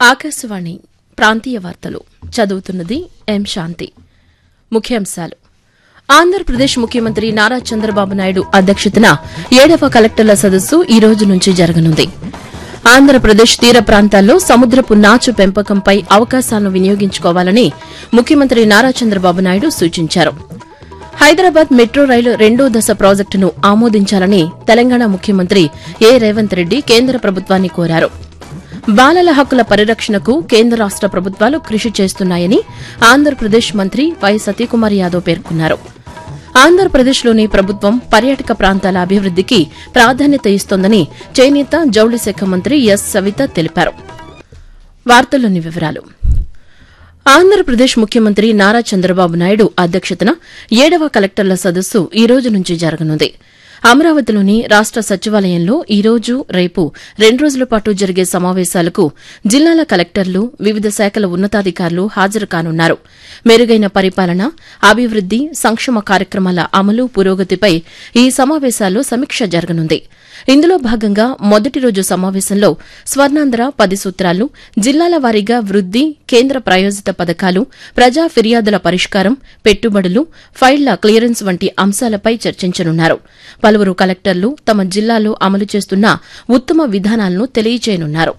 ఆకాశవాణి ప్రాంతీయ వార్తలు చదువుతున్నది ఎం శాంతి ముఖ్యాంశాలు ఆంధ్రప్రదేశ్ ముఖ్యమంత్రి నారా చంద్రబాబు నాయుడు అధ్యక్షతన ఏడవ కలెక్టర్ల సదస్సు ఈ రోజు నుంచి జరగనుంది ఆంధ్రప్రదేశ్ తీర ప్రాంతాల్లో సముద్రపు నాచు పెంపకంపై అవకాశాలను వినియోగించుకోవాలని ముఖ్యమంత్రి నారా చంద్రబాబు నాయుడు సూచించారు హైదరాబాద్ మెట్రో రైలు రెండో దశ ప్రాజెక్టును ఆమోదించాలని తెలంగాణ ముఖ్యమంత్రి ఏ రేవంత్ రెడ్డి కేంద్ర ప్రభుత్వాన్ని కోరారు బాలల హక్కుల పరిరక్షణకు కేంద్ర రాష్ట ప్రభుత్వాలు కృషి చేస్తున్నాయని ఆంధ్రప్రదేశ్ మంత్రి వై సతీకుమార్ యాదవ్ పేర్కొన్నారు ఆంధ్రప్రదేశ్లోని ప్రభుత్వం పర్యాటక ప్రాంతాల అభివృద్దికి ప్రాధాన్యత ఇస్తోందని చేనేత జౌళి శాఖ మంత్రి ఎస్ సవిత తెలిపారు వార్తల్లోని వివరాలు ఆంధ్రప్రదేశ్ ముఖ్యమంత్రి నారా చంద్రబాబు నాయుడు అధ్యక్షతన ఏడవ కలెక్టర్ల సదస్సు ఈ రోజు నుంచి జరగనుంది అమరావతిలోని రాష్ట సచివాలయంలో ఈ రోజు రేపు రెండు రోజుల పాటు జరిగే సమావేశాలకు జిల్లాల కలెక్టర్లు వివిధ శాఖల ఉన్నతాధికారులు హాజరు కానున్నారు మెరుగైన పరిపాలన అభివృద్ది సంక్షేమ కార్యక్రమాల అమలు పురోగతిపై ఈ సమావేశాల్లో సమీక్ష జరగనుంది ఇందులో భాగంగా మొదటి రోజు సమావేశంలో స్వర్ణాంధ్ర పది సూత్రాలు జిల్లాల వారీగా వృద్ది కేంద్ర ప్రాయోజిత పథకాలు ప్రజా ఫిర్యాదుల పరిష్కారం పెట్టుబడులు ఫైళ్ల క్లియరెన్స్ వంటి అంశాలపై చర్చించనున్నారు పలువురు కలెక్టర్లు తమ జిల్లాలో అమలు చేస్తున్న ఉత్తమ విధానాలను తెలియజేయనున్నారు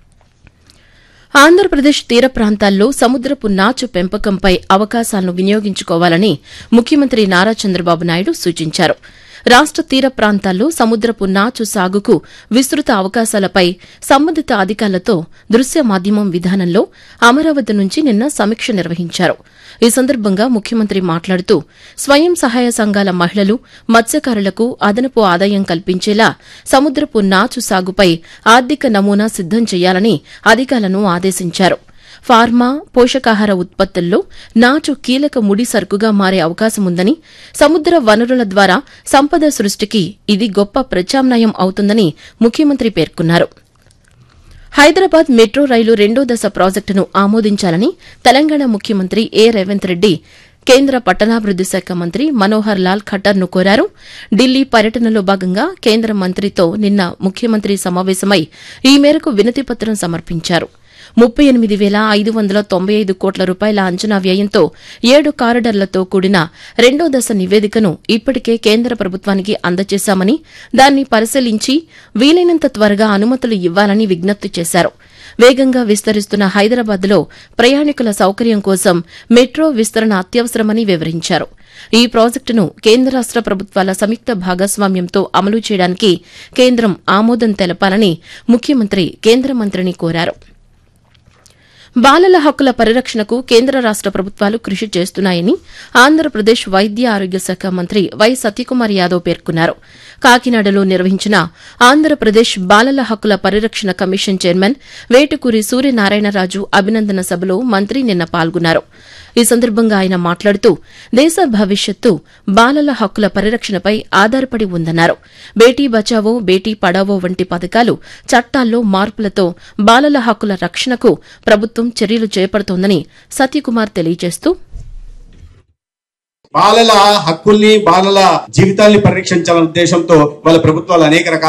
ఆంధ్రప్రదేశ్ తీర ప్రాంతాల్లో సముద్రపు నాచు పెంపకంపై అవకాశాలను వినియోగించుకోవాలని ముఖ్యమంత్రి నారా చంద్రబాబు నాయుడు సూచించారు రాష్ట తీర ప్రాంతాల్లో సముద్రపు నాచు సాగుకు విస్తృత అవకాశాలపై సంబంధిత అధికారులతో దృశ్య మాధ్యమం విధానంలో అమరావతి నుంచి నిన్న సమీక్ష నిర్వహించారు ఈ సందర్భంగా ముఖ్యమంత్రి మాట్లాడుతూ స్వయం సహాయ సంఘాల మహిళలు మత్స్యకారులకు అదనపు ఆదాయం కల్పించేలా సముద్రపు నాచు సాగుపై ఆర్థిక నమూనా సిద్దం చేయాలని అధికారులను ఆదేశించారు ఫార్మా పోషకాహార ఉత్పత్తుల్లో నాచు కీలక ముడి సరుకుగా మారే అవకాశముందని సముద్ర వనరుల ద్వారా సంపద సృష్టికి ఇది గొప్ప ప్రత్యామ్నాయం అవుతుందని ముఖ్యమంత్రి పేర్కొన్నారు హైదరాబాద్ మెట్రో రైలు రెండో దశ ప్రాజెక్టును ఆమోదించాలని తెలంగాణ ముఖ్యమంత్రి ఏ రేవంత్ రెడ్డి కేంద్ర పట్టణాభివృద్ది శాఖ మంత్రి మనోహర్ లాల్ ఖట్టర్ ను కోరారు ఢిల్లీ పర్యటనలో భాగంగా కేంద్ర మంత్రితో నిన్న ముఖ్యమంత్రి సమావేశమై ఈ మేరకు వినతిపత్రం సమర్పించారు ముప్పై ఎనిమిది వేల ఐదు వందల తొంభై ఐదు కోట్ల రూపాయల అంచనా వ్యయంతో ఏడు కారిడార్లతో కూడిన రెండో దశ నివేదికను ఇప్పటికే కేంద్ర ప్రభుత్వానికి అందజేశామని దాన్ని పరిశీలించి వీలైనంత త్వరగా అనుమతులు ఇవ్వాలని విజ్ఞప్తి చేశారు వేగంగా విస్తరిస్తున్న హైదరాబాద్లో ప్రయాణికుల సౌకర్యం కోసం మెట్రో విస్తరణ అత్యవసరమని వివరించారు ఈ ప్రాజెక్టును కేంద్ర రాష్ట ప్రభుత్వాల సంయుక్త భాగస్వామ్యంతో అమలు చేయడానికి కేంద్రం ఆమోదం తెలపాలని ముఖ్యమంత్రి కేంద్ర మంత్రిని కోరారు బాలల హక్కుల పరిరక్షణకు కేంద్ర రాష్ట ప్రభుత్వాలు కృషి చేస్తున్నాయని ఆంధ్రప్రదేశ్ వైద్య ఆరోగ్య శాఖ మంత్రి వై సత్యకుమార్ యాదవ్ పేర్కొన్నారు కాకినాడలో నిర్వహించిన ఆంధ్రప్రదేశ్ బాలల హక్కుల పరిరక్షణ కమిషన్ చైర్మన్ వేటుకూరి సూర్యనారాయణరాజు అభినందన సభలో మంత్రి నిన్న పాల్గొన్నారు ఈ సందర్భంగా ఆయన మాట్లాడుతూ దేశ భవిష్యత్తు బాలల హక్కుల పరిరక్షణపై ఆధారపడి ఉందన్నారు బేటీ బచావో బేటీ పడావో వంటి పథకాలు చట్టాల్లో మార్పులతో బాలల హక్కుల రక్షణకు ప్రభుత్వం చర్యలు చేపడుతోందని సత్యకుమార్ తెలియజేస్తూ బాలల హక్కుల్ని బాలల జీవితాల్ని పరిరక్షించాలనే ఉద్దేశంతో వాళ్ళ ప్రభుత్వాలు అనేక రకాల